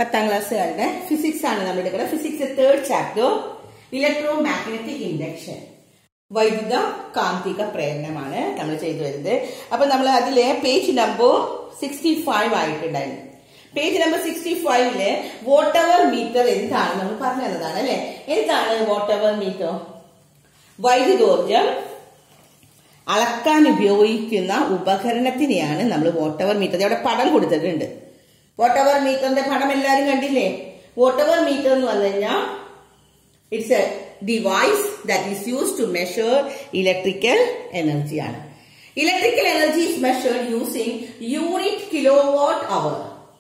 പത്താം ക്ലാസ്സുകാരുടെ ഫിസിക്സ് ആണ് നമ്മൾ എടുക്കുന്നത് physics third chapter electromagnetic induction വൈദ്യുത കാന്തിക പ്രേരണമാണ് നമ്മൾ ചെയ്തു വരുന്നത് അപ്പൊ നമ്മൾ അതിലെ പേജ് നമ്പർ സിക്സ്റ്റി ഫൈവ് ആയിട്ടുണ്ടായിരുന്നു പേജ് നമ്പർ സിക്സ്റ്റി ഫൈവില് വാട്ട് എവർ മീറ്റർ എന്താണ് നമ്മൾ പറഞ്ഞു തന്നതാണ് അല്ലെ എന്താണ് വാട്ട് എവർ മീറ്റർ വൈദ്യുതോർജം അളക്കാൻ ഉപയോഗിക്കുന്ന ഉപകരണത്തിനെയാണ് നമ്മൾ വാട്ടവർ മീറ്റർ അവിടെ പടം കൊടുത്തിട്ടുണ്ട് വാട്ടവർ മീറ്ററിന്റെ പടം എല്ലാവരും കണ്ടില്ലേ വാട്ടവർ മീറ്റർ എന്ന് പറഞ്ഞു കഴിഞ്ഞാൽ it's a device that is use to measure electrical energy ആണ് electrical energy is measured using unit kilowatt hour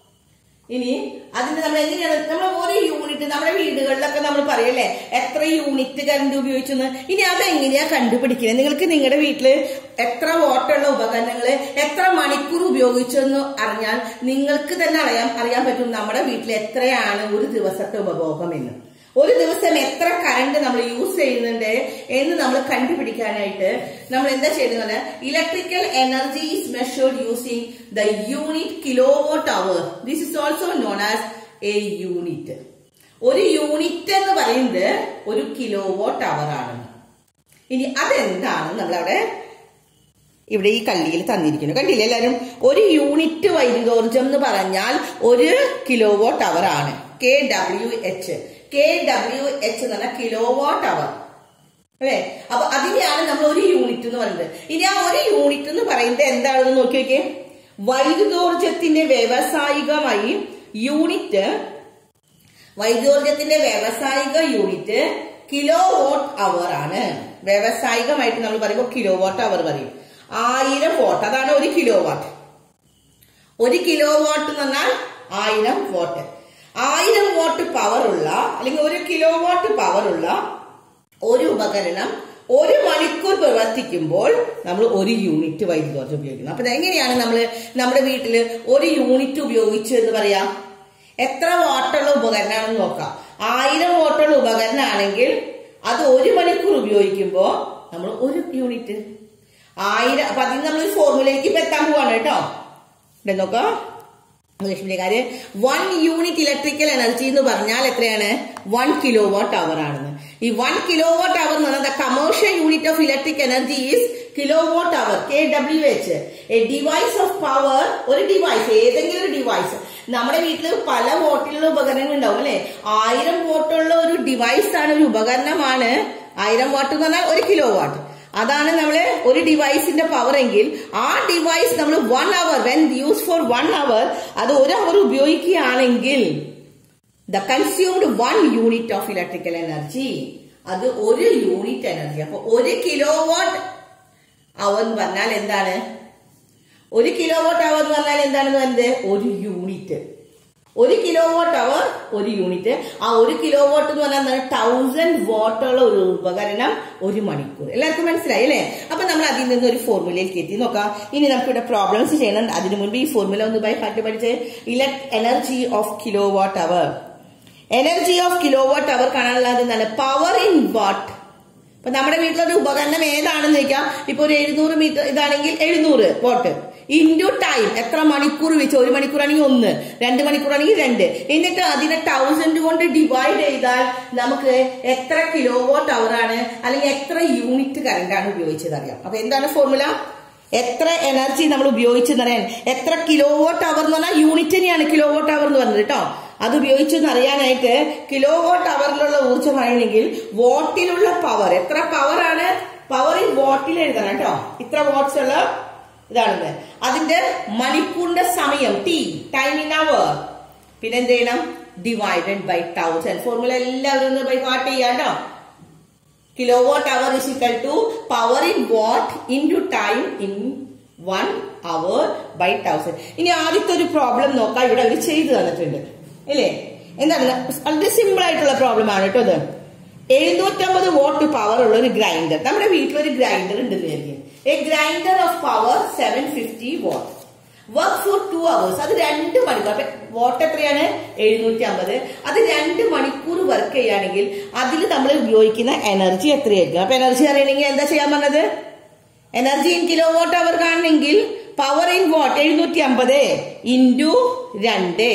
ഇനി അതിന് നമ്മൾ എങ്ങനെയാണ് നമ്മൾ ഒരു യൂണിറ്റ് നമ്മുടെ വീടുകളിലൊക്കെ നമ്മൾ പറയല്ലേ എത്ര യൂണിറ്റ് കറണ്ട് ഉപയോഗിച്ചെന്ന് ഇനി അതെങ്ങനെയാ കണ്ടുപിടിക്കുന്നത് നിങ്ങൾക്ക് നിങ്ങളുടെ വീട്ടില് എത്ര വോട്ടുള്ള ഉപകരണങ്ങള് എത്ര മണിക്കൂർ ഉപയോഗിച്ചെന്ന് അറിഞ്ഞാൽ നിങ്ങൾക്ക് തന്നെ അറിയാൻ അറിയാൻ പറ്റും നമ്മുടെ വീട്ടിൽ എത്രയാണ് ഒരു ദിവസത്തെ ഉപഭോഗം എന്ന് ഒരു ദിവസം എത്ര കറണ്ട് നമ്മൾ യൂസ് ചെയ്യുന്നുണ്ട് എന്ന് നമ്മൾ കണ്ടുപിടിക്കാനായിട്ട് നമ്മൾ എന്താ ചെയ്യുന്നത് electrical energy is measured using the unit kilowatt hour this is also known as a unit ഒരു യൂണിറ്റ് എന്ന് പറയുന്നത് ഒരു കിലോ വോട്ട് അവർ ആണ് ഇനി അതെന്താണ് നമ്മളവിടെ ഇവിടെ ഈ കള്ളിയിൽ തന്നിരിക്കുന്നു കണ്ടില്ലേ എല്ലാവരും ഒരു യൂണിറ്റ് വൈദ്യുതോർജം എന്ന് പറഞ്ഞാൽ ഒരു കിലോ വോട്ട് അവർ ആണ് K W H K W H എന്ന് പറഞ്ഞാൽ കിലോ വാട്ട് അവർ അല്ലെ അപ്പൊ അതിനെയാണ് നമ്മൾ ഒരു യൂണിറ്റ് എന്ന് പറയുന്നത് ഇനി ആ ഒരു യൂണിറ്റ് എന്ന് പറയുന്നത് എന്താണെന്ന് നോക്കി നോക്കിയേ വൈദ്യുതോർജത്തിന്റെ വ്യാവസായികമായി യൂണിറ്റ് വൈദ്യുതോർജത്തിന്റെ വ്യാവസായിക യൂണിറ്റ് കിലോ വാട്ട് അവർ ആണ് വ്യാവസായികമായിട്ട് നമ്മൾ പറയുമ്പോൾ കിലോ വാട്ട് അവർ പറയും ആയിരം വാട്ട് അതാണ് ഒരു കിലോ വാട്ട് ഒരു കിലോ വാട്ട് എന്ന് പറഞ്ഞാൽ ആയിരം വാട്ട് ആയിരം വാട്ട് പവർ ഉള്ള അല്ലെങ്കിൽ ഒരു കിലോ വാട്ട് പവർ ഉള്ള ഒരു ഉപകരണം ഒരു മണിക്കൂർ പ്രവർത്തിക്കുമ്പോൾ നമ്മൾ ഒരു യൂണിറ്റ് വൈദ്യുതോർജ്ജം ഉപയോഗിക്കുന്നു അപ്പൊ എങ്ങനെയാണ് നമ്മൾ നമ്മുടെ വീട്ടിൽ ഒരു യൂണിറ്റ് ഉപയോഗിച്ചു എന്ന് പറയാം എത്ര വാട്ടുള്ള ഉപകരണമാണെന്ന് നോക്കാം ആയിരം വാട്ടുള്ള ഉപകരണമാണെങ്കിൽ അത് ഒരു മണിക്കൂർ ഉപയോഗിക്കുമ്പോൾ നമ്മൾ ഒരു യൂണിറ്റ് ആയിരം അപ്പൊ അതിന് നമ്മൾ ഫോർമുലയിലേക്ക് ഇപ്പൊ എത്താൻ പോവാണ് കേട്ടോ ഇവിടെ നോക്കാം ലക്ഷ്മിക്കാര് വൺ യൂണിറ്റ് ഇലക്ട്രിക്കൽ എനർജി എന്ന് പറഞ്ഞാൽ എത്രയാണ് വൺ കിലോ വാട്ട് അവർ ആണെന്ന് ഈ വൺ കിലോ വാട്ട് അവർ എന്ന് പറഞ്ഞാൽ commercial unit of electric energy is kilowatt hour K W H a device of power ഒരു ഡിവൈസ് ഏതെങ്കിലും ഒരു ഡിവൈസ് നമ്മുടെ വീട്ടിൽ പല വോട്ടിലുള്ള ഉപകരണങ്ങൾ ഉണ്ടാവും അല്ലെ ആയിരം വോട്ടുള്ള ഒരു ഡിവൈസ് ആണ് ഒരു ഉപകരണമാണ് ആയിരം വാട്ട് എന്ന് പറഞ്ഞാൽ ഒരു കിലോ വാട്ട് അതാണ് നമ്മൾ ഒരു ഡിവൈസിന്റെ പവർ എങ്കിൽ ആ ഡിവൈസ് നമ്മൾ one hour when use for one hour അത് ഒരു അവർ ഉപയോഗിക്കുകയാണെങ്കിൽ the consumed one unit of electrical energy അത് ഒരു യൂണിറ്റ് എനർജി അപ്പൊ ഒരു കിലോ വാട്ട് അവർ എന്ന് പറഞ്ഞാൽ എന്താണ് ഒരു കിലോ വാട്ട് അവർ എന്ന് പറഞ്ഞാൽ എന്താണെന്ന് പറയുന്നത് ഒരു യൂണിറ്റ് ഒരു കിലോ വാട്ട് അവർ ഒരു യൂണിറ്റ് ആ ഒരു കിലോ വാട്ട് എന്ന് പറഞ്ഞാൽ തൗസൻഡ് വാട്ടുള്ള ഒരു ഉപകരണം ഒരു മണിക്കൂർ എല്ലാവർക്കും മനസ്സിലായി അല്ലേ അപ്പൊ നമ്മൾ അതിൽ നിന്ന് ഒരു ഫോർമുലയിലേക്ക് എത്തി നോക്കാം ഇനി നമുക്ക് ഇവിടെ പ്രോബ്ലംസ് ചെയ്യണം അതിനു മുൻപ് ഈ ഫോർമുല ഒന്ന് ബൈ ഹാർട്ട് പഠിച്ച് elect energy of kilowatt hour energy of kilowatt hour കാണാനുള്ളത് എന്താണ് പവർ ഇൻ വാട്ട് ഇപ്പൊ നമ്മുടെ വീട്ടിലൊരു ഉപകരണം ഏതാണെന്ന് ചോദിക്കാം ഇപ്പൊ ഒരു എഴുന്നൂറ് മീറ്റർ ഇതാണെങ്കിൽ എഴുന്നൂറ് വാട്ട് ഇൻറ്റു ടൈം എത്ര മണിക്കൂർ വെച്ച് ഒരു മണിക്കൂറാണെങ്കിൽ ഒന്ന് രണ്ട് മണിക്കൂറാണെങ്കിൽ രണ്ട് എന്നിട്ട് അതിനെ തൗസൻഡ് കൊണ്ട് ഡിവൈഡ് ചെയ്താൽ നമുക്ക് എത്ര കിലോ വാട്ട് അവർ ആണ് അല്ലെങ്കിൽ എത്ര യൂണിറ്റ് കറണ്ട് ആണ് ഉപയോഗിച്ചത് അറിയാം അപ്പൊ എന്താണ് ഫോർമുല എത്ര എനർജി നമ്മൾ ഉപയോഗിച്ചെന്നറിയാൻ എത്ര കിലോ വാട്ട് അവർ എന്ന് പറഞ്ഞാൽ യൂണിറ്റ് തന്നെയാണ് കിലോ വാട്ട് അവർ എന്ന് പറഞ്ഞത് കേട്ടോ അത് ഉപയോഗിച്ചെന്ന് അറിയാനായിട്ട് കിലോ വാട്ട് അവറിലുള്ള ഊർജ്ജമാണെങ്കിൽ വാട്ടിലുള്ള പവർ എത്ര പവർ ആണ് പവർ ഇൻ വാട്ടിൽ എഴുതണം കേട്ടോ ഇത്ര വാട്ട്സ് ഉള്ള ഇതാണെന്ന് അതിന്റെ മണിക്കൂറിന്റെ സമയം ടി ടൈം ഇൻ അവർ പിന്നെ എന്ത് ചെയ്യണം ഡിവൈഡഡ് ബൈ തൗസൻഡ് ഫോർമുല എല്ലാവരും ഒന്ന് ബൈ ഹാർട്ട് ചെയ്യാം കേട്ടോ kilowatt hour is equal to power in watt into time in one hour by thousand ഇനി ആദ്യത്തെ ഒരു പ്രോബ്ലം നോക്കാം ഇവിടെ അവർ ചെയ്തു തന്നിട്ടുണ്ട് അല്ലേ എന്താണ് വളരെ സിമ്പിൾ ആയിട്ടുള്ള പ്രോബ്ലം ആണ് കേട്ടോ ഇത് എഴുന്നൂറ്റമ്പത് വോട്ട് പവർ ഉള്ള ഒരു ഗ്രൈൻഡർ നമ്മുടെ വീട്ടിലൊരു ഗ്രൈൻഡർ ഉണ്ടെന്ന് വിചാരിക്കും a grinder of power seven fifty watt work for two hours അത് രണ്ട് മണിക്കൂർ അപ്പൊ വാട്ട് എത്രയാണ് എഴുന്നൂറ്റി അമ്പത് അത് രണ്ട് മണിക്കൂർ വർക്ക് ചെയ്യുകയാണെങ്കിൽ അതിൽ നമ്മൾ ഉപയോഗിക്കുന്ന എനർജി എത്രയായിരിക്കും അപ്പൊ എനർജി അറിയണമെങ്കിൽ എന്താ ചെയ്യാൻ പറഞ്ഞത് energy in kilowatt hour കാണണമെങ്കിൽ പവർ ഇൻ വാട്ട് എഴുന്നൂറ്റി അമ്പത് ഇൻറ്റു രണ്ട്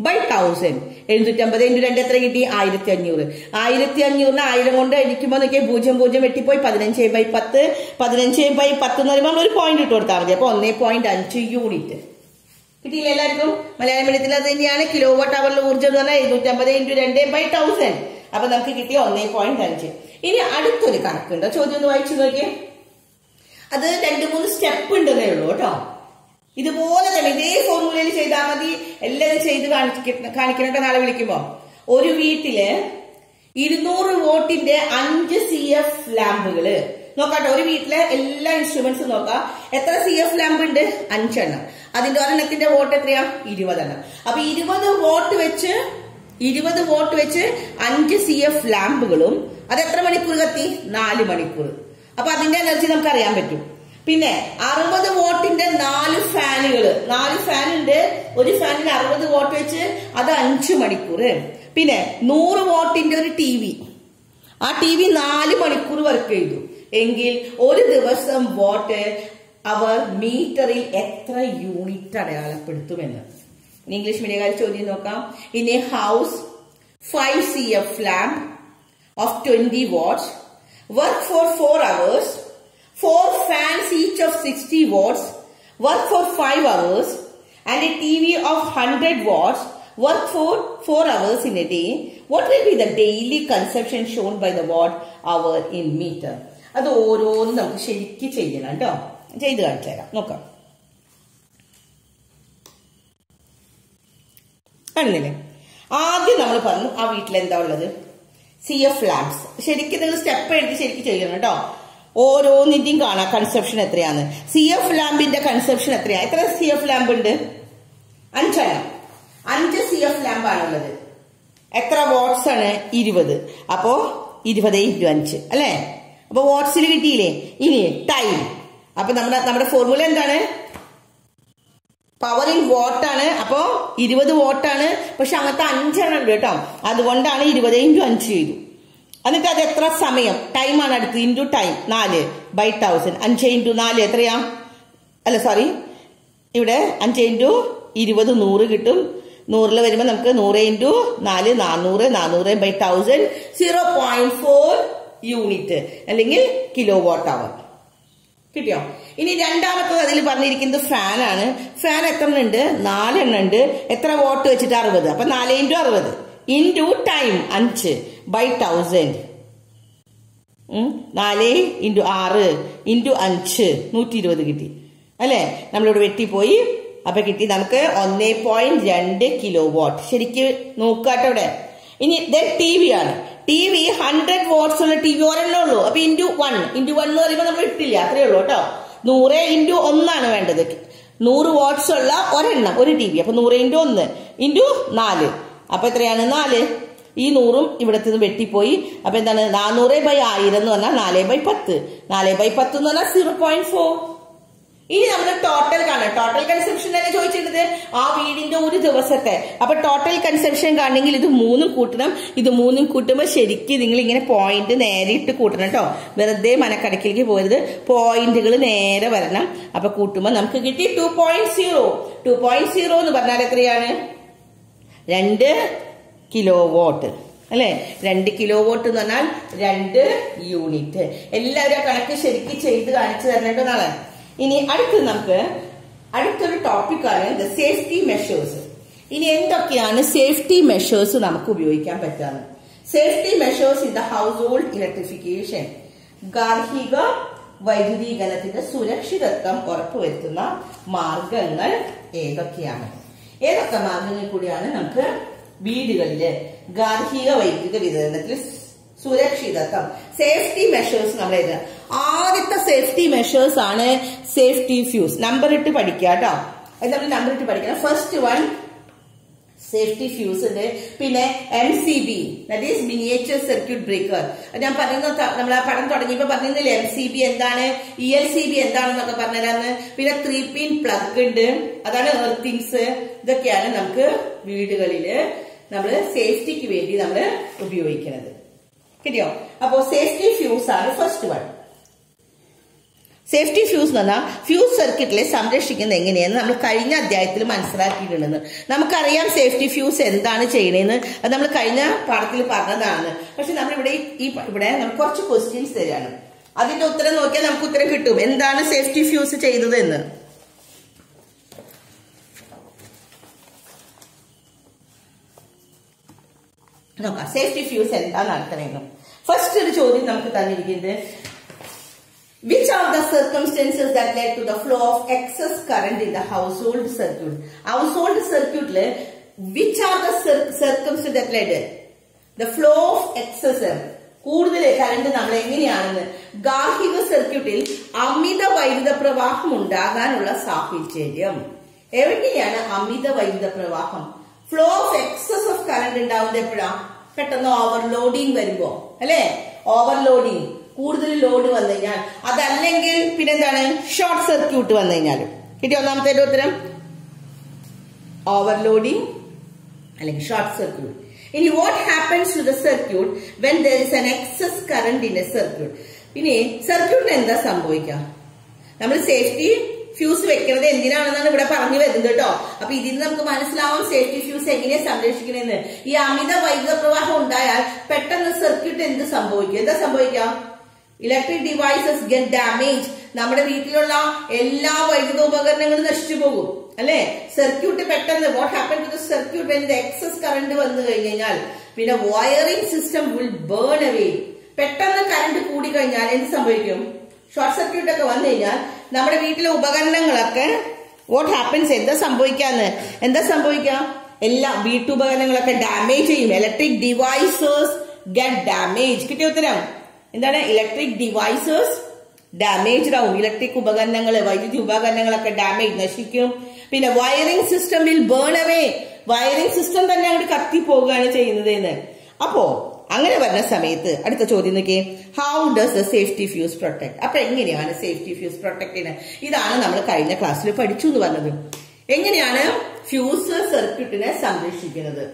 ബൈ തൗസൻഡ് എഴുന്നൂറ്റമ്പത് ഇൻറ്റു രണ്ട് എത്ര കിട്ടി ആയിരത്തി അഞ്ഞൂറ് ആയിരത്തി അഞ്ഞൂറിന് ആയിരം കൊണ്ട് അടിക്കുമ്പോൾ നോക്കിയാൽ പൂജ്യം പൂജ്യം വെട്ടിപ്പോയി പതിനഞ്ച് ബൈ പത്ത് പതിനഞ്ച് ബൈ പത്ത് എന്ന് പറയുമ്പോൾ നമ്മൾ ഒരു പോയിന്റ് ഇട്ട് കൊടുത്താൽ മതി അപ്പൊ ഒന്നേ പോയിന്റ് അഞ്ച് യൂണിറ്റ് കിട്ടിയില്ല എല്ലാവർക്കും മലയാളം മീഡിയത്തിൽ അത് തന്നെയാണ് കിലോ വാട്ട് അവറിൽ ഊർജ്ജം എന്ന് പറഞ്ഞാൽ എഴുന്നൂറ്റമ്പത് ഇൻറ്റു രണ്ട് ബൈ തൗസൻഡ് അപ്പൊ നമുക്ക് കിട്ടിയ ഒന്നേ പോയിന്റ് അഞ്ച് ഇനി അടുത്തൊരു കണക്കുണ്ട് ചോദ്യം ഒന്ന് വായിച്ചു നോക്കിയേ അത് രണ്ട് മൂന്ന് സ്റ്റെപ്പ് ഉണ്ടെന്നേ ഉള്ളൂ കേട്ടോ ഇതുപോലെ തന്നെ ഇതേ ഫോർമുലയിൽ ചെയ്താൽ മതി എല്ലാവരും ചെയ്ത് കാണിക്ക കാണിക്കണൊക്കെ നാളെ വിളിക്കുമ്പോ ഒരു വീട്ടില് ഇരുന്നൂറ് വോട്ടിന്റെ അഞ്ച് സി എഫ് ലാമ്പുകള് നോക്കാട്ടെ ഒരു വീട്ടിലെ എല്ലാ ഇൻസ്ട്രുമെന്റ്സും നോക്കാം എത്ര സി എഫ് ലാമ്പ് ഉണ്ട് അഞ്ചെണ്ണം അതിന്റെ ഒരെണ്ണത്തിന്റെ വോട്ട് എത്രയാ ഇരുപതെണ്ണം അപ്പൊ ഇരുപത് വോട്ട് വെച്ച് ഇരുപത് വോട്ട് വെച്ച് അഞ്ച് സി എഫ് ലാമ്പുകളും അത് എത്ര മണിക്കൂർ കത്തി നാല് മണിക്കൂർ അപ്പൊ അതിന്റെ എനർജി നമുക്ക് അറിയാൻ പറ്റും പിന്നെ അറുപത് വോട്ടിന്റെ നാല് ഫാനുകൾ നാല് ഫാൻ ഉണ്ട് ഒരു ഫാനിന് അറുപത് വോട്ട് വെച്ച് അത് അഞ്ച് മണിക്കൂർ പിന്നെ നൂറ് വോട്ടിന്റെ ഒരു ടി വി ആ ടി വി നാല് മണിക്കൂർ വർക്ക് ചെയ്തു എങ്കിൽ ഒരു ദിവസം വോട്ട് അവർ മീറ്ററിൽ എത്ര യൂണിറ്റ് അടയാളപ്പെടുത്തുമെന്ന് ഇനി ഇംഗ്ലീഷ് മീഡിയക്കാർ ചോദ്യം നോക്കാം in a house five C F lamp of twenty watts work for four hours four fans each of 60 watts work for 5 hours and a TV of 100 watts work for 4 hours in a day what will be the daily consumption shown by the watt hour in meter അത് ഓരോന്നും നമുക്ക് ശരിക്ക് ചെയ്യണം കേട്ടോ ചെയ്ത് കാണിച്ചു തരാം നോക്കാം കാണുന്നില്ലേ ആദ്യം നമ്മൾ പറഞ്ഞു ആ വീട്ടിൽ എന്താ ഉള്ളത് സി എഫ് ലാംപ്സ് ശരിക്കും നിങ്ങൾ സ്റ്റെപ്പ് എഴുതി ശരിക്കും ചെയ്യണം കേട്ടോ ഓരോന്നിന്റെയും കാണാം കൺസെപ്ഷൻ എത്രയാണ് സി എഫ് ലാമ്പിന്റെ കൺസെപ്ഷൻ എത്രയാ എത്ര സി എഫ് ലാമ്പ് ഉണ്ട് അഞ്ചെണ്ണം അഞ്ച് സി എഫ് ലാമ്പ് ആണുള്ളത് എത്ര വാട്ട്സ് ആണ് ഇരുപത് അപ്പോ ഇരുപത് ഇൻറ്റു അഞ്ച് അല്ലേ അപ്പൊ വാട്ട്സിൽ കിട്ടിയില്ലേ ഇനി ടൈം അപ്പൊ നമ്മുടെ നമ്മുടെ ഫോർമുല എന്താണ് പവർ ഇൻ വോട്ടാണ് അപ്പോ ഇരുപത് വോട്ടാണ് പക്ഷെ അങ്ങനത്തെ അഞ്ചെണ്ണം ഉണ്ട് കേട്ടോ അതുകൊണ്ടാണ് ഇരുപത് ഇൻറ്റു അഞ്ച് ചെയ്തു എന്നിട്ട് അത് എത്ര സമയം ടൈമാണ് അടുത്ത് ഇൻറ്റു ടൈം നാല് ബൈ തൗസൻഡ് അഞ്ച് ഇൻറ്റു നാല് എത്രയാ അല്ല സോറി ഇവിടെ അഞ്ച് ഇൻറ്റു ഇരുപത് നൂറ് കിട്ടും നൂറിൽ വരുമ്പോൾ നമുക്ക് നൂറ് ഇൻറ്റു നാല് നാനൂറ് നാനൂറ് by thousand zero point four unit അല്ലെങ്കിൽ കിലോ വാട്ട് അവർ കിട്ടിയോ ഇനി രണ്ടാമത്തത് അതിൽ പറഞ്ഞിരിക്കുന്നത് ഫാൻ ആണ് ഫാൻ എത്ര എണ്ണം ഉണ്ട് നാലെണ്ണം ഉണ്ട് എത്ര വോട്ട് വെച്ചിട്ട് അറുപത് അപ്പൊ നാല് ഇൻറ്റു അറുപത് ഇൻറ്റു ടൈം അഞ്ച് ബൈ തൗസൻഡ് നാല് ഇൻറ്റു ആറ് ഇൻറ്റു അഞ്ച് നൂറ്റി ഇരുപത് കിട്ടി അല്ലേ നമ്മളിവിടെ വെട്ടിപ്പോയി അപ്പൊ കിട്ടി നമുക്ക് ഒന്നേ പോയിന്റ് രണ്ട് കിലോ വാട്ട് ശരിക്ക് നോക്കാട്ടോ ഇവിടെ ഇനി ദെൻ ടി വി ആണ് ടി വി ഹൺഡ്രഡ് വാട്ട്സ് ഉള്ള ടി വി ഒരെണ്ണേ ഉള്ളൂ അപ്പൊ ഇൻറ്റു വൺ ഇൻറ്റു വൺ എന്ന് പറയുമ്പോൾ നമ്മൾ ഇട്ടില്ല അത്രേ ഉള്ളൂ കേട്ടോ നൂറ് ഇൻറ്റു ഒന്നാണ് വേണ്ടത് നൂറ് വാട്ട്സ് ഉള്ള ഒരെണ്ണം ഒരു ടി വി അപ്പൊ നൂറ് ഇൻറ്റു ഒന്ന് ഇൻറ്റു നാല് അപ്പൊ എത്രയാണ് നാല് ഈ നൂറും ഇവിടത്ത് നിന്ന് വെട്ടിപ്പോയി അപ്പൊ എന്താണ് നാനൂറ് ബൈ ആയിരം എന്ന് പറഞ്ഞാൽ നാല് ബൈ പത്ത് നാല് ബൈ പത്ത് എന്ന് പറഞ്ഞാൽ സീറോ പോയിന്റ് ഫോർ ഇനി നമ്മൾ ടോട്ടൽ കാണാം ടോട്ടൽ കൺസെപ്ഷൻ തന്നെ ചോദിച്ചിരുന്നത് ആ വീടിന്റെ ഒരു ദിവസത്തെ അപ്പൊ ടോട്ടൽ കൺസെപ്ഷൻ കാണണമെങ്കിൽ ഇത് മൂന്നും കൂട്ടണം ഇത് മൂന്നും കൂട്ടുമ്പോൾ ശരിക്കും നിങ്ങൾ ഇങ്ങനെ പോയിന്റ് നേരെ ഇട്ട് കൂട്ടണം കേട്ടോ വെറുതെ മനക്കടക്കിലേക്ക് പോകരുത് പോയിന്റുകൾ നേരെ വരണം അപ്പൊ കൂട്ടുമ്പോൾ നമുക്ക് കിട്ടി two point zero two point zero എന്ന് പറഞ്ഞാൽ എത്രയാണ് രണ്ട് കിലോ വോട്ട് അല്ലെ രണ്ട് കിലോ വോട്ട് എന്ന് പറഞ്ഞാൽ രണ്ട് യൂണിറ്റ് എല്ലാവരും ആ കണക്ക് ശരിക്കും ചെയ്ത് കാണിച്ചു തരേണ്ട നാളെ ഇനി അടുത്തത് നമുക്ക് അടുത്തൊരു ടോപ്പിക്കാണ് ദ സേഫ്റ്റി മെഷേഴ്സ് ഇനി എന്തൊക്കെയാണ് സേഫ്റ്റി മെഷേഴ്സ് നമുക്ക് ഉപയോഗിക്കാൻ പറ്റാന്ന് safety measures in the household electrification ഗാർഹിക വൈദ്യുതീകരണത്തിന്റെ സുരക്ഷിതത്വം ഉറപ്പുവരുത്തുന്ന മാർഗങ്ങൾ ഏതൊക്കെയാണ് ഏതൊക്കെ മാർഗങ്ങളിൽ കൂടിയാണ് നമുക്ക് വീടുകളില് ഗാർഹിക വൈദ്യുത വിതരണത്തിൽ സുരക്ഷിതത്വം സേഫ്റ്റി മെഷേഴ്സ് നമ്മൾ എഴുതുക ആദ്യത്തെ സേഫ്റ്റി മെഷേഴ്സ് ആണ് സേഫ്റ്റി ഫ്യൂസ് നമ്പർ ഇട്ട് പഠിക്കുക കേട്ടോ അത് നമ്മൾ നമ്പർ ഇട്ട് പഠിക്കണം ഫസ്റ്റ് വൺ സേഫ്റ്റി ഫ്യൂസ് ഉണ്ട് പിന്നെ M C B that is miniature circuit breaker ഞാൻ പറയുന്ന നമ്മൾ ആ പടം തുടങ്ങിയപ്പോ പറഞ്ഞില്ലേ എം സി ബി എന്താണ് ഇ എൽ സി ബി എന്താണെന്നൊക്കെ പറഞ്ഞുതരാന്ന് പിന്നെ ത്രീ പിൻ പ്ലഗ് ഉണ്ട് അതാണ് എർത്തിങ്സ് ഇതൊക്കെയാണ് നമുക്ക് വീടുകളില് നമ്മൾ സേഫ്റ്റിക്ക് വേണ്ടി നമ്മൾ ഉപയോഗിക്കുന്നത് കിട്ടിയോ അപ്പോ സേഫ്റ്റി ഫ്യൂസ് ആണ് ഫസ്റ്റ് വൺ സേഫ്റ്റി ഫ്യൂസ് എന്ന് പറഞ്ഞാൽ ഫ്യൂസ് സർക്യൂട്ടിലെ സംരക്ഷിക്കുന്നത് എങ്ങനെയെന്ന് നമ്മൾ കഴിഞ്ഞ അധ്യായത്തിൽ മനസ്സിലാക്കിയിട്ടുണ്ടെന്ന് നമുക്കറിയാം സേഫ്റ്റി ഫ്യൂസ് എന്താണ് ചെയ്യണതെന്ന് അത് നമ്മൾ കഴിഞ്ഞ പാഠത്തിൽ പറഞ്ഞതാണ് പക്ഷെ നമ്മളിവിടെ ഈ ഇവിടെ നമുക്ക് കുറച്ച് ക്വസ്റ്റ്യൻസ് തരാണ് അതിന്റെ ഉത്തരം നോക്കിയാൽ നമുക്ക് ഉത്തരം കിട്ടും എന്താണ് സേഫ്റ്റി ഫ്യൂസ് ചെയ്തത് എന്ന് നോക്കാം സേഫ്റ്റി ഫ്യൂസ് എന്താണ് നടത്തണമെന്ന് ഫസ്റ്റ് ഒരു ചോദ്യം നമുക്ക് തന്നിരിക്കുന്നത് Which are the circumstances that led to the flow of excess current in the household circuit? Household circuit le which are the cir- circumstances that led? The flow of excess കൂടുതൽ current നമ്മൾ എങ്ങനെയാണെന്ന് ഗാർഹിക സർക്യൂട്ടിൽ അമിത വൈദ്യുത പ്രവാഹം ഉണ്ടാകാനുള്ള സാഹചര്യം എവിടെയാണ് അമിത വൈദ്യുത പ്രവാഹം flow of excess of current ഉണ്ടാവുന്നത് എപ്പോഴാ പെട്ടെന്ന് ഓവർലോഡിങ് വരുമ്പോ അല്ലെ ഓവർലോഡിങ് കൂടുതൽ ലോഡ് വന്നു കഴിഞ്ഞാൽ അതല്ലെങ്കിൽ പിന്നെന്താണ് ഷോർട്ട് സർക്യൂട്ട് വന്നു കഴിഞ്ഞാലും കിട്ടിയ ഒന്നാമത്തെ ഉത്തരം ഓവർലോഡിങ് അല്ലെങ്കിൽ ഷോർട്ട് സർക്യൂട്ട് ഇനി what happens to the circuit when there is an excess current in a circuit ഇനി സർക്യൂട്ടിന് എന്താ സംഭവിക്കുക നമ്മൾ സേഫ്റ്റി ഫ്യൂസ് വെക്കുന്നത് എന്തിനാണെന്നാണ് ഇവിടെ പറഞ്ഞു വരുന്നത് കേട്ടോ അപ്പൊ ഇതിൽ നിന്ന് നമുക്ക് മനസ്സിലാവും സേഫ്റ്റി ഫ്യൂസ് എങ്ങനെയാ സംരക്ഷിക്കണമെന്ന് ഈ അമിത വൈദ്യുത പ്രവാഹം ഉണ്ടായാൽ പെട്ടെന്ന് സർക്യൂട്ട് എന്ത് സംഭവിക്കും എന്താ സംഭവിക്കുക ഇലക്ട്രിക് ഡിവൈസസ് ഗെറ്റ് ഡാമേജ് നമ്മുടെ വീട്ടിലുള്ള എല്ലാ വൈദ്യുത ഉപകരണങ്ങളും നശിച്ചു പോകും അല്ലെ സർക്യൂട്ട് പെട്ടെന്ന് what happen to the circuit when the excess current വന്നു കഴിഞ്ഞാൽ പിന്നെ wiring system will burn away പെട്ടെന്ന് കറണ്ട് കൂടി കഴിഞ്ഞാൽ എന്ത് സംഭവിക്കും ഷോർട്ട് സർക്യൂട്ട് ഒക്കെ വന്നു കഴിഞ്ഞാൽ നമ്മുടെ വീട്ടിലെ ഉപകരണങ്ങളൊക്കെ വാട്ട് ഹാപ്പൻസ് എന്താ സംഭവിക്കാന്ന് എന്താ സംഭവിക്കുക എല്ലാ വീട്ടുപകരണങ്ങളൊക്കെ ഡാമേജ് ചെയ്യും ഇലക്ട്രിക് ഡിവൈസേഴ്സ് ഗെറ്റ് ഡാമേജ് കിട്ടിയ ഉത്തരം എന്താണ് ഇലക്ട്രിക് ഡിവൈസേഴ്സ് ഡാമേജ്ഡ് ആവും ഇലക്ട്രിക് ഉപകരണങ്ങൾ വൈദ്യുതി ഉപകരണങ്ങളൊക്കെ ഡാമേജ് നശിക്കും പിന്നെ wiring system will burn away wiring system തന്നെ അങ്ങോട്ട് കത്തി പോവുകയാണ് ചെയ്യുന്നത് എന്ന് അപ്പോ അങ്ങനെ വരുന്ന സമയത്ത് അടുത്ത ചോദ്യം നോക്കിയേ how does the safety fuse protect അപ്പൊ എങ്ങനെയാണ് സേഫ്റ്റി ഫ്യൂസ് പ്രൊട്ടക്ട് ചെയ്യുന്നത് ഇതാണ് നമ്മൾ കഴിഞ്ഞ ക്ലാസ്സിൽ പഠിച്ചു എന്ന് പറഞ്ഞത് എങ്ങനെയാണ് ഫ്യൂസ് സർക്യൂട്ടിനെ സംരക്ഷിക്കുന്നത്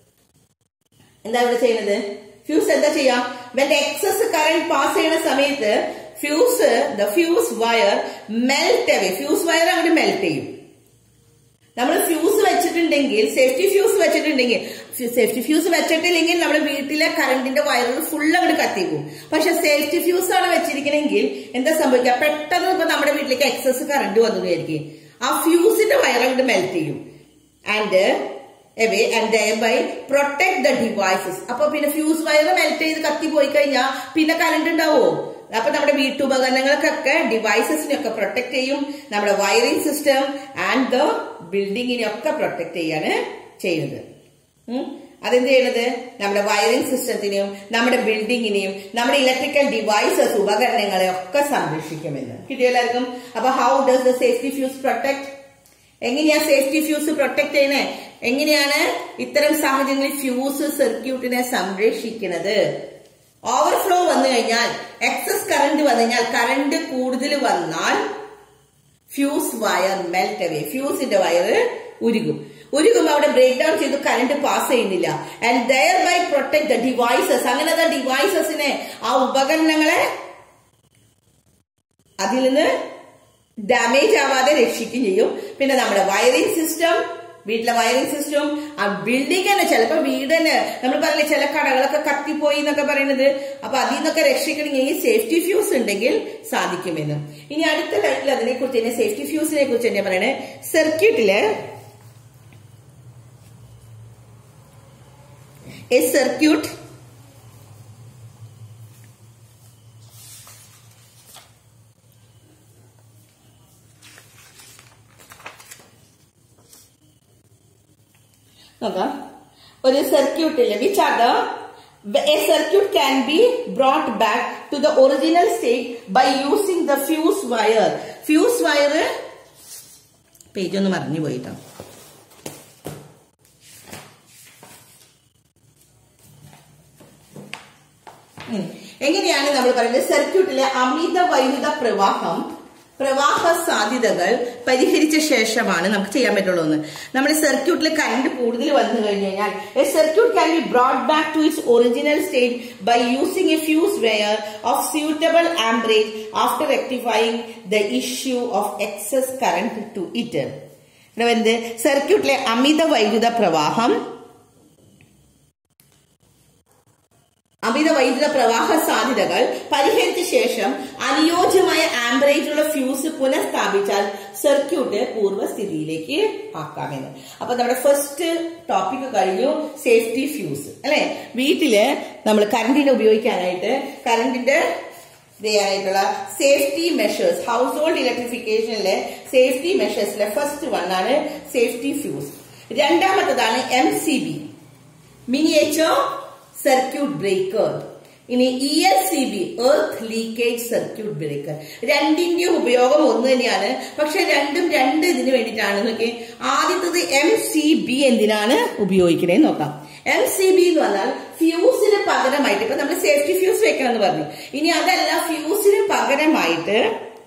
എന്താ ഇവിടെ ചെയ്യുന്നത് ഫ്യൂസ് എന്താ ചെയ്യാം വെൻ എക്സസ് കറണ്ട് പാസ് ചെയ്യുന്ന സമയത്ത് fuse the fuse wire melt away fuse wire അങ്ങോട്ട് മെൽറ്റ് ചെയ്യും നമ്മൾ ഫ്യൂസ് വെച്ചിട്ടുണ്ടെങ്കിൽ സേഫ്റ്റി ഫ്യൂസ് വെച്ചിട്ടുണ്ടെങ്കിൽ സേഫ്റ്റി ഫ്യൂസ് വെച്ചിട്ടില്ലെങ്കിൽ നമ്മുടെ വീട്ടിലെ കറണ്ടിന്റെ വയറുകൾ ഫുൾ അങ്ങോട്ട് കത്തിക്കും പക്ഷെ സേഫ്റ്റി ഫ്യൂസ് ആണ് വെച്ചിരിക്കണമെങ്കിൽ എന്താ സംഭവിക്കുക പെട്ടെന്ന് ഇപ്പൊ നമ്മുടെ വീട്ടിലേക്ക് എക്സസ് കറണ്ട് വന്നു വിചാരിക്കും ആ ഫ്യൂസിന്റെ വയർ അങ്ങോട്ട് മെൽറ്റ് ചെയ്യും and away and thereby protect the devices അപ്പൊ പിന്നെ ഫ്യൂസ് വയർ മെൽറ്റ് ചെയ്ത് കത്തി പോയി കഴിഞ്ഞാൽ പിന്നെ കറണ്ട് ഉണ്ടാവോ അപ്പൊ നമ്മുടെ വീട്ടുപകരണങ്ങൾക്കൊക്കെ ഡിവൈസസിനെയൊക്കെ പ്രൊട്ടക്ട് ചെയ്യും നമ്മുടെ വയറിംഗ് സിസ്റ്റം ആൻഡ് ദ ബിൽഡിങ്ങിനെയൊക്കെ പ്രൊട്ടക്ട് ചെയ്യാണ് ചെയ്യുന്നത് ഉം. അതെന്ത് ചെയ്യണത് നമ്മുടെ വയറിംഗ് സിസ്റ്റത്തിനെയും നമ്മുടെ ബിൽഡിങ്ങിനെയും നമ്മുടെ ഇലക്ട്രിക്കൽ ഡിവൈസസ് ഉപകരണങ്ങളെ ഒക്കെ സംരക്ഷിക്കുമെന്ന് കിട്ടിയോ എല്ലാവർക്കും അപ്പൊ how does the safety fuse protect എങ്ങനെയാ സേഫ്റ്റി ഫ്യൂസ് പ്രൊട്ടക്ട് ചെയ്യണേ എങ്ങനെയാണ് ഇത്തരം സാഹചര്യങ്ങളിൽ ഫ്യൂസ് സർക്യൂട്ടിനെ സംരക്ഷിക്കുന്നത് ഓവർഫ്ലോ വന്നു കഴിഞ്ഞാൽ എക്സസ് കറണ്ട് വന്നു കഴിഞ്ഞാൽ കറണ്ട് കൂടുതൽ വന്നാൽ ഫ്യൂസ് വയർ മെൽറ്റ് അവേ ഫ്യൂസിന്റെ വയർ ഉരുകും ഉരുകും അവിടെ ബ്രേക്ക് ഡൗൺ ചെയ്ത് കറണ്ട് പാസ് ചെയ്യുന്നില്ല and thereby protect the devices അങ്ങനെ ഡിവൈസസിനെ ആ ഉപകരണങ്ങളെ അതിൽ നിന്ന് ഡാമേജ് ആവാതെ രക്ഷിക്കുകയും ചെയ്യും പിന്നെ നമ്മുടെ വയറിംഗ് സിസ്റ്റം വീട്ടിലെ വയറിംഗ് സിസ്റ്റം ആ ബിൽഡിംഗ് തന്നെ ചിലപ്പോ വീട് തന്നെ നമ്മൾ പറഞ്ഞില്ലേ ചില കടകളൊക്കെ കത്തിപ്പോയി എന്നൊക്കെ പറയുന്നത് അപ്പൊ അതിൽ നിന്നൊക്കെ രക്ഷിക്കണമെങ്കിൽ ഈ സേഫ്റ്റി ഫ്യൂസ് ഉണ്ടെങ്കിൽ സാധിക്കുമെന്ന് ഇനി അടുത്ത ലൈനിൽ അതിനെ കുറിച്ച് തന്നെ സേഫ്റ്റി ഫ്യൂസിനെ കുറിച്ച് തന്നെ പറയണേ സർക്യൂട്ടില് എ സർക്യൂട്ട് നോക്കാം ഒരു സർക്യൂട്ടിൽ which are the a circuit can be brought back to the original state by using the fuse wire fuse wire page ഒന്ന് മറിഞ്ഞു പോയിട്ടോ ഉം. എങ്ങനെയാണ് നമ്മൾ പറയുന്നത് സർക്യൂട്ടിലെ അമിത വൈദ്യുത പ്രവാഹം പ്രവാഹ സാധ്യതകൾ പരിഹരിച്ച ശേഷമാണ് നമുക്ക് ചെയ്യാൻ പറ്റുള്ളൂ എന്ന് നമ്മുടെ സർക്യൂട്ടിൽ കറണ്ട് കൂടുതൽ വന്നു കഴിഞ്ഞു കഴിഞ്ഞാൽ a circuit can be brought back to its original state by using a fuse wire of suitable amperage after rectifying the issue of excess current to it എന്ത് സർക്യൂട്ടിലെ അമിത വൈദ്യുത പ്രവാഹം അമിത വൈദ്യുത പ്രവാഹ സാധ്യതകൾ പരിഹരിച്ച ശേഷം അനുയോജ്യമായ ആംബറേജുള്ള ഫ്യൂസ് പുനഃസ്ഥാപിച്ചാൽ സർക്യൂട്ട് പൂർവ്വസ്ഥിതിയിലേക്ക് ആക്കാമെന്ന് അപ്പൊ നമ്മുടെ ഫസ്റ്റ് ടോപ്പിക് കഴിഞ്ഞു സേഫ്റ്റി ഫ്യൂസ് അല്ലെ വീട്ടില് നമ്മൾ കറണ്ടിനെ ഉപയോഗിക്കാനായിട്ട് കറണ്ടിന്റെ ചെയ്യാനായിട്ടുള്ള സേഫ്റ്റി മെഷേഴ്സ് ഹൗസ് ഹോൾഡ് ഇലക്ട്രിഫിക്കേഷനിലെ സേഫ്റ്റി മെഷേഴ്സിലെ ഫസ്റ്റ് വൺ ആണ് സേഫ്റ്റി ഫ്യൂസ് രണ്ടാമത്തതാണ് M C B miniature circuit breaker ഇനി E L C B earth leakage circuit breaker രണ്ടിന്റെയും ഉപയോഗം ഒന്ന് തന്നെയാണ് പക്ഷെ രണ്ടും രണ്ട് ഇതിന് വേണ്ടിയിട്ടാണ് നോക്കി ആദ്യത്തത് എം സി ബി എന്തിനാണ് ഉപയോഗിക്കണേ നോക്കാം എം സി ബി എന്ന് പറഞ്ഞാൽ ഫ്യൂസിന് പകരമായിട്ട് ഇപ്പൊ നമ്മൾ സേഫ്റ്റി ഫ്യൂസ് വെക്കണം എന്ന് പറഞ്ഞു ഇനി അതല്ല ഫ്യൂസിന് പകരമായിട്ട്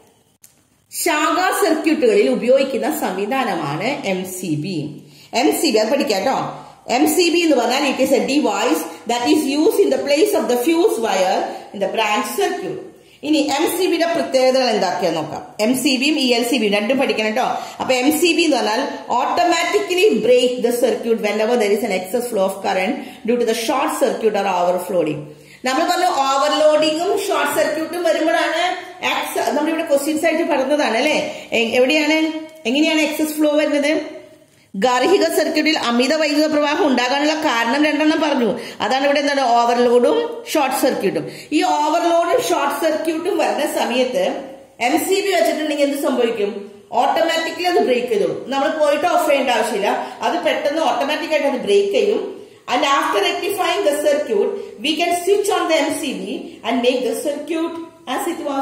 ശാഖാ സർക്യൂട്ടുകളിൽ ഉപയോഗിക്കുന്ന സംവിധാനമാണ് M C B M C B അത് പഠിക്കാം കേട്ടോ എം സി ബി എന്ന് പറഞ്ഞാൽ it is a device that is use in the place of the fuse wire in the branch circuit ഇനി എം സി ബിയുടെ പ്രത്യേകതകൾ എന്തൊക്കെയാ നോക്കാം എം സി ബിയും ഇ എൽ സി ബിയും രണ്ടും പഠിക്കണം കേട്ടോ അപ്പൊ എം സി ബി എന്ന് പറഞ്ഞാൽ automatically break the circuit whenever there is an excess flow of current due to the short circuit or overloading നമ്മൾ പറഞ്ഞു ഓവർലോഡിങ്ങും ഷോർട്ട് സർക്യൂട്ടും വരുമ്പോഴാണ് നമ്മളിവിടെ ക്വസ്റ്റ്യൻസ് ആയിട്ട് പറഞ്ഞതാണ് അല്ലെ എവിടെയാണ് എങ്ങനെയാണ് എക്സസ് ഫ്ലോ വരുന്നത് ഗാർഹിക സർക്യൂട്ടിൽ അമിത വൈദ്യുത പ്രവാഹം ഉണ്ടാകാനുള്ള കാരണം രണ്ടെണ്ണം പറഞ്ഞു അതാണ് ഇവിടെ എന്താണ് ഓവർലോഡും ഷോർട്ട് സർക്യൂട്ടും ഈ ഓവർലോഡും ഷോർട്ട് സർക്യൂട്ടും വരുന്ന സമയത്ത് എം സി ബി വെച്ചിട്ടുണ്ടെങ്കിൽ എന്ത് സംഭവിക്കും ഓട്ടോമാറ്റിക്കലി അത് ബ്രേക്ക് ചെയ്തു നമ്മൾ പോയിട്ട് ഓഫ് ചെയ്യേണ്ട ആവശ്യമില്ല അത് പെട്ടെന്ന് ഓട്ടോമാറ്റിക് ആയിട്ട് അത് ബ്രേക്ക് ചെയ്യും And after rectifying the circuit, we can switch on the MCB and make the circuit as it was.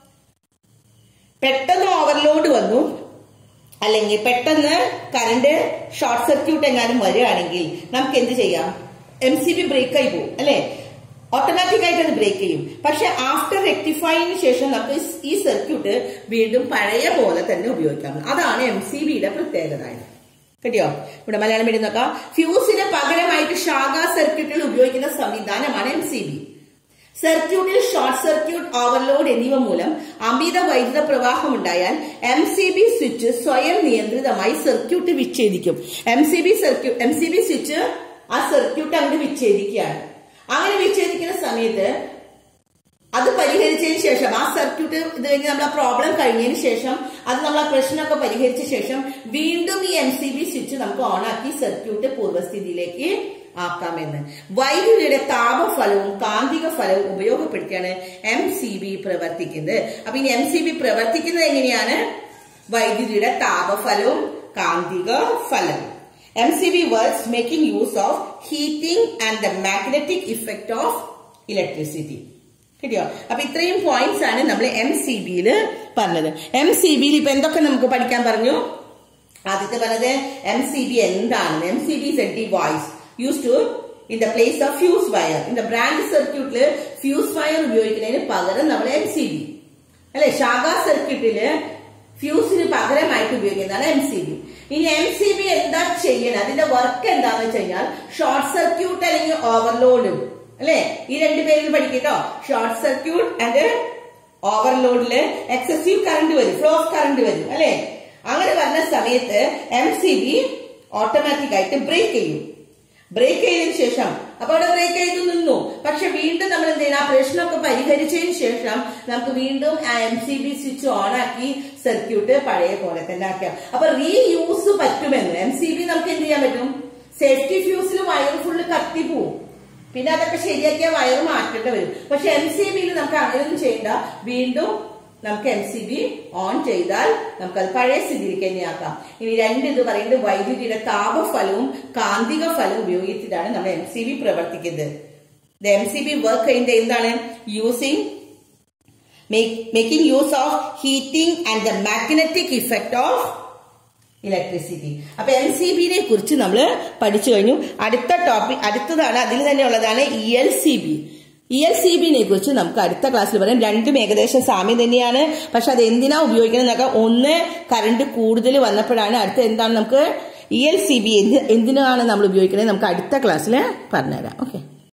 പെട്ടെന്ന് ഓവർലോഡ് വന്നു അല്ലെങ്കിൽ പെട്ടെന്ന് കറണ്ട് ഷോർട്ട് സർക്യൂട്ട് എങ്ങാനും വരികയാണെങ്കിൽ നമുക്ക് എന്ത് ചെയ്യാം എം സി ബി ബ്രേക്ക് ആയി പോകും അല്ലെ ഓട്ടോമാറ്റിക് ആയിട്ട് അത് ബ്രേക്ക് ചെയ്യും പക്ഷെ ആഫ്റ്റർ റെക്ടിഫൈന് ശേഷം നമുക്ക് ഈ സർക്യൂട്ട് വീണ്ടും പഴയ പോലെ തന്നെ ഉപയോഗിക്കാം അതാണ് എം സി ബിയുടെ പ്രത്യേകത കിട്ടിയോ ഇവിടെ മലയാളം മീഡിയം നോക്കാം ഫ്യൂസിന് പകരമായിട്ട് ശാഖാ സർക്യൂട്ടുകൾ ഉപയോഗിക്കുന്ന സംവിധാനമാണ് എം സി ബി സർക്യൂട്ടിൽ ഷോർട്ട് സർക്യൂട്ട് ഓവർലോഡ് എന്നിവ മൂലം അമിത വൈദ്യുത പ്രവാഹം ഉണ്ടായാൽ എം സി ബി സ്വിച്ച് സ്വയം നിയന്ത്രിതമായി സർക്യൂട്ട് വിച്ഛേദിക്കും M C B circuit M C B switch ആ സർക്യൂട്ട് അങ്ങോട്ട് വിച്ഛേദിക്കുകയാണ് അങ്ങനെ വിച്ഛേദിക്കുന്ന സമയത്ത് അത് പരിഹരിച്ചതിന് ശേഷം ആ സർക്യൂട്ട് ഇത് കഴിഞ്ഞ് നമ്മൾ ആ പ്രോബ്ലം കഴിഞ്ഞതിന് ശേഷം അത് നമ്മൾ ആ പ്രശ്നമൊക്കെ പരിഹരിച്ച ശേഷം വീണ്ടും ഈ എം സി ബി സ്വിച്ച് നമുക്ക് ഓണാക്കി സർക്യൂട്ട് പൂർവ്വസ്ഥിതിയിലേക്ക് ആക്കാമെന്ന് വൈദ്യുതിയുടെ താപഫലവും കാന്തിക ഫലവും ഉപയോഗപ്പെടുത്തിയാണ് എം സി ബി പ്രവർത്തിക്കുന്നത് അപ്പൊ ഇനി എം സി ബി പ്രവർത്തിക്കുന്നത് എങ്ങനെയാണ് വൈദ്യുതിയുടെ താപഫലവും കാന്തിക ഫലവും M C B works making use of heating and the magnetic effect of electricity കിട്ടിയോ അപ്പൊ ഇത്രയും പോയിന്റ്സ് ആണ് നമ്മൾ എം സി ബിയിൽ പറഞ്ഞത് എം സി ബിയിൽ ഇപ്പൊ എന്തൊക്കെ നമുക്ക് പഠിക്കാൻ പറഞ്ഞു ആദ്യത്തെ പറഞ്ഞത് എം സി ബി എന്താണ് M C B is a device use to in the place of fuse wire in the branch സർക്യൂട്ടില് ഫ്യൂസ് വയർ ഉപയോഗിക്കുന്നതിന് പകരം നമ്മൾ എം സി ബി അല്ലെ ശാഖാ സർക്യൂട്ടില് ഫ്യൂസിന് പകരമായിട്ട് ഉപയോഗിക്കുന്നതാണ് എം സി ബി ഇനി എം സി ബി എന്താ ചെയ്യണം അതിന്റെ വർക്ക് എന്താന്ന് വെച്ച് കഴിഞ്ഞാൽ ഷോർട്ട് സർക്യൂട്ട് അല്ലെങ്കിൽ ഓവർലോഡ് അല്ലെ ഈ രണ്ട് പേരിൽ പഠിക്കട്ടോ ഷോർട്ട് സർക്യൂട്ട് ആൻഡ് ഓവർലോഡില് എക്സസീവ് കറണ്ട് വരും ഫ്ലോ ഓഫ് കറണ്ട് വരും അല്ലെ അങ്ങനെ വരുന്ന സമയത്ത് എം സി ബി ഓട്ടോമാറ്റിക് ആയിട്ട് ബ്രേക്ക് ചെയ്യും ബ്രേക്ക് ചെയ്തതിനു ശേഷം അപ്പൊ അവിടെ ബ്രേക്ക് ചെയ്ത് നിന്നു പക്ഷെ വീണ്ടും നമ്മൾ എന്ത് ചെയ്യണം ആ പ്രശ്നമൊക്കെ പരിഹരിച്ചതിന് ശേഷം നമുക്ക് വീണ്ടും ആ M C B switch on ആക്കി സർക്യൂട്ട് പഴയ പോലെ തന്നെ ആക്കാം അപ്പൊ റീയൂസ് പറ്റുമെന്ന് എം സി ബി നമുക്ക് എന്ത് ചെയ്യാൻ പറ്റും സേഫ്റ്റി ഫ്യൂസിൽ വയർ ഫുള്ള് കത്തി പോവും പിന്നെ അതൊക്കെ ശരിയാക്കിയ വയർ മാറ്റേണ്ടി വരും പക്ഷെ എം സി ബിയിൽ നമുക്ക് അങ്ങനെയൊന്നും ചെയ്യണ്ട വീണ്ടും നമുക്ക് എം സി ബി ഓൺ ചെയ്താൽ നമുക്കത് പഴയ സ്ഥിതിയിലേക്ക് തന്നെ ആക്കാം ഇനി രണ്ട് ഇത് പറയുന്നത് വൈദ്യുതിയുടെ താപഫലവും കാന്തിക ഫലവും ഉപയോഗിച്ചിട്ടാണ് നമ്മൾ എം സി ബി പ്രവർത്തിക്കുന്നത് എം സി ബി വർക്ക് ചെയ്യുന്നത് എന്താണ് using making use of heating and the magnetic effect of electricity അപ്പൊ എം സി ബിനെ കുറിച്ച് നമ്മൾ പഠിച്ചു കഴിഞ്ഞു അടുത്ത ടോപ്പിക് അടുത്തതാണ് അതിൽ തന്നെ ഉള്ളതാണ് E L C B E L C ബിനെ കുറിച്ച് നമുക്ക് അടുത്ത ക്ലാസ്സിൽ പറയാം രണ്ടും ഏകദേശം സാമ്യം തന്നെയാണ് പക്ഷെ അത് എന്തിനാ ഉപയോഗിക്കുന്നത് എന്നൊക്കെ ഒന്ന് കറണ്ട് കൂടുതൽ വന്നപ്പോഴാണ് അടുത്ത എന്താണ് നമുക്ക് ഇ എൽ സി ബി എന്ത് എന്തിനാണ് നമ്മൾ ഉപയോഗിക്കുന്നത് നമുക്ക് അടുത്ത ക്ലാസ്സിൽ പറഞ്ഞുതരാം ഓക്കെ